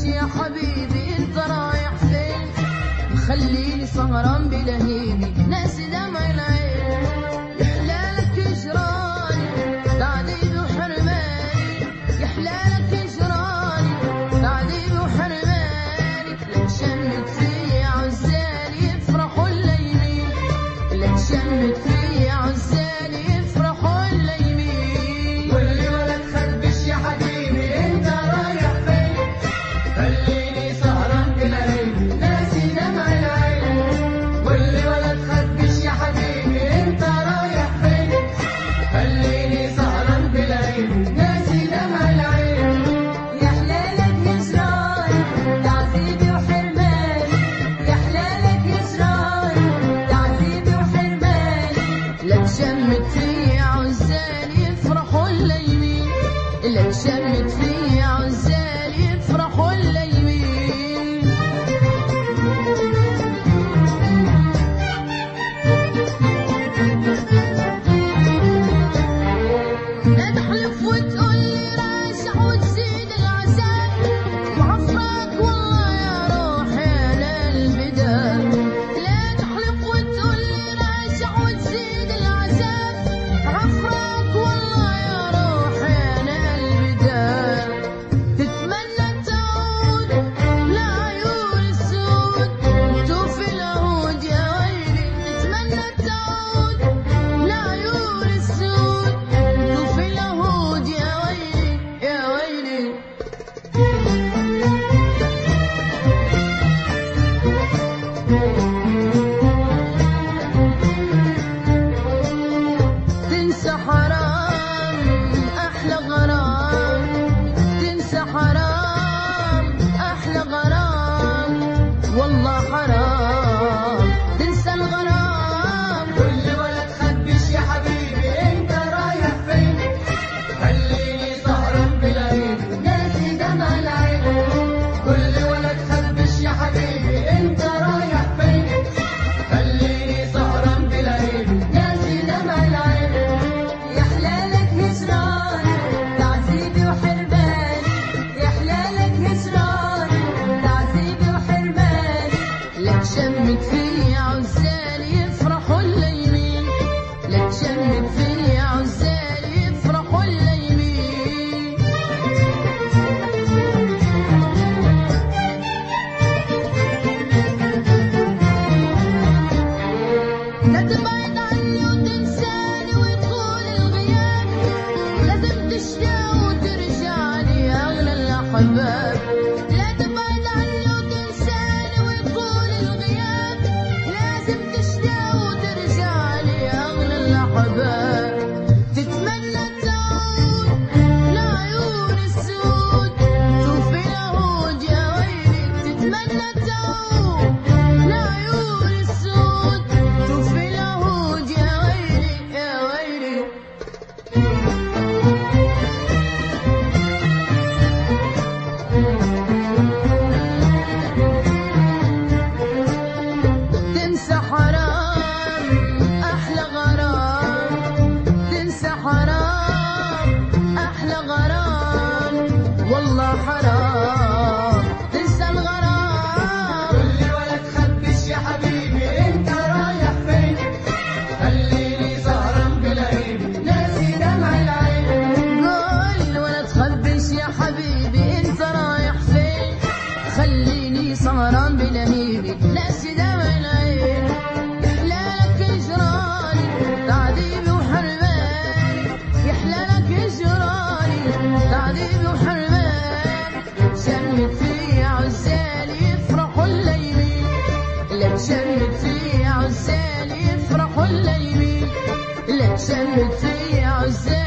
يا حبيبي انت رايح فين مخليني سهران بلهيبي ناسي دمع العين يحلالك اجراني تعذيبي وحرماني يحلالك اجراني تعذيبي وحرماني لك شمت فيا عزالي يفرحوا الليمين لك شمت فيا عزالي يفرحوا الليمين واللي ولا تخبش يا حبيبي انت رايح فين خليني سهران بليل ناسي دمع العين واللي ولا تخبش يا حبيبي انت رايح فين خليني سهران بليل ناسي دمع العين يا حلالك هجران تعذيبي وحرماني يا حلالك هجران تعذيبي وحرماني لك شمت فيا عزالي يفرحوا الليمين لك شمت فيا عزالي يفرحوا الليمين لا تحلف وتقول لي راجع وتزيد العذاب وعفراك والله يا روحي انا البداية لا تحلف وتقول لي راجع وتزيد العذاب عفراك والله يا روحي انا البداية تتمنى تعود لعيون السود توفي العهود يا ويلي تتمنى تعود لعيون السود توفي العهود يا ويلي يا ويلي تنسى حرام احلى غرام تنسى حرام احلى غرام والله حرام تنسى الغرام واللي ولا تخبش يا حبيبي انت رايح فين خليني سهران بليل ناسي دمع العين واللي ولا تخبش يا حبيبي انت رايح فين خليني سهران بليل ناسي دمع العين يا حلالك هجران تعذيبي وحرماني يا حلالك هجران تعذيبي وحرماني لك شمت فيا عزالي يفرحوا الليمين لك شمت فيا عزالي يفرحوا الليمين لا تبعد عني وتنساني وتقول الغياب لازم تشتاق وترجع لي اغلى الاحباب لا تبعد عني وتنساني وتقول الغياب لازم تشتاق وترجع لي اغلى الاحباب تتمنى تعود لعيون السود توفي العهود يا ويلي تتمنى تعود لعيون السود توفي العهود يا ويلي يا ويلي تنسى حرام احلى غرام تنسى حرام احلى غرام والله حرام تنسى الغرام واللي ولا تخبش يا حبيبي انت رايح فين خليني سهران بليل ناسي دمع العين قول ولا تخبش يا حبيبي انت رايح فين خليني سهران بلهيبي ناسي دمع العين يحلالك اجراني تعذيبي وحرماني يحلالك اجراني تعذيبي وحرماني شمت فيا عزالي يفرحوا الليمين لك شمت فيا عزالي يفرحوا الليمين لك شمت فيا عزالي